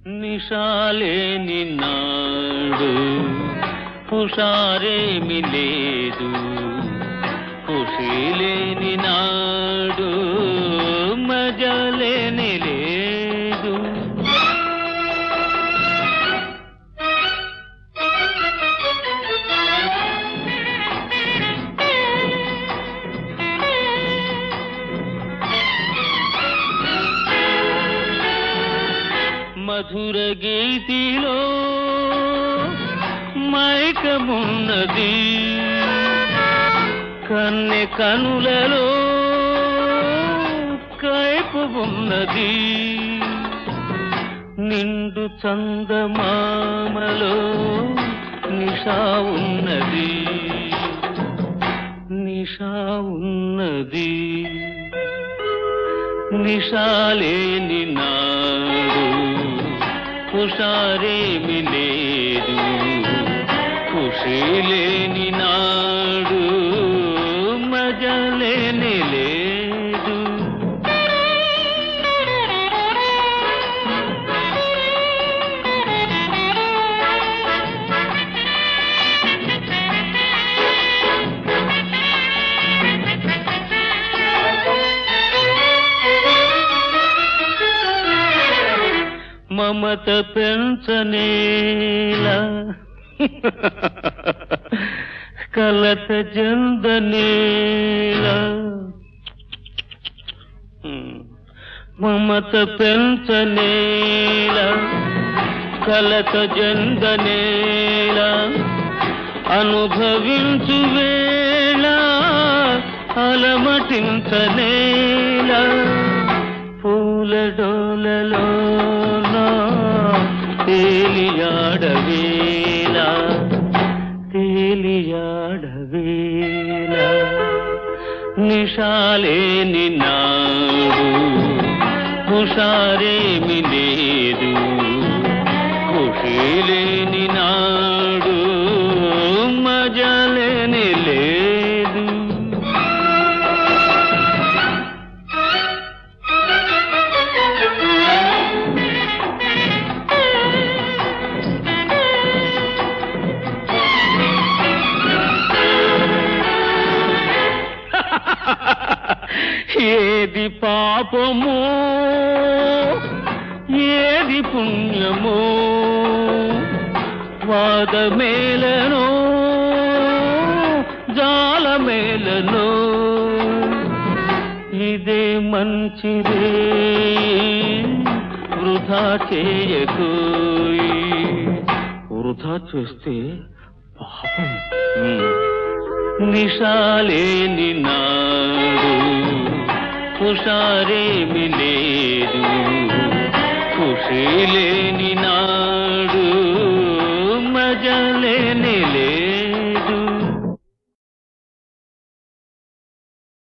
నిషాలేని నాడు హుషారేమి లేదు ఖుషిలేని నాడు మజలేని లేదు మధుర గీతిలో మైకమున్నది కన్నె కనులలో కైపు ఉన్నది నిండు చందమామలో నిషా ఉన్నది నిషా ఉన్నది నిషాలేని నాడు హుషారేమి లేదు ఖుషిలేని నాడు మజలేని లేదు మమత పెంచనేలా కలత జందనేలా మమత పెంచనేలా కలత జందనేలా అనుభవించు వేళ అలమటించనేలా పూల డోలలో తేలియాడవేళ తేలియాడవేళ నిషాలేని నాడు హుషారేమి లేదు ఖుషిలేని నాడు మజలేని లేదు ఏది పాపము ఏది పుణ్యము వాదమేలను జాలమేలను ఇదే మంచిదే వృధా చేయకు వృధా చేస్తే పాపం నిషాలేని నాడు హుషారేమి లేదు ఖుషిలేని నాడు మజలే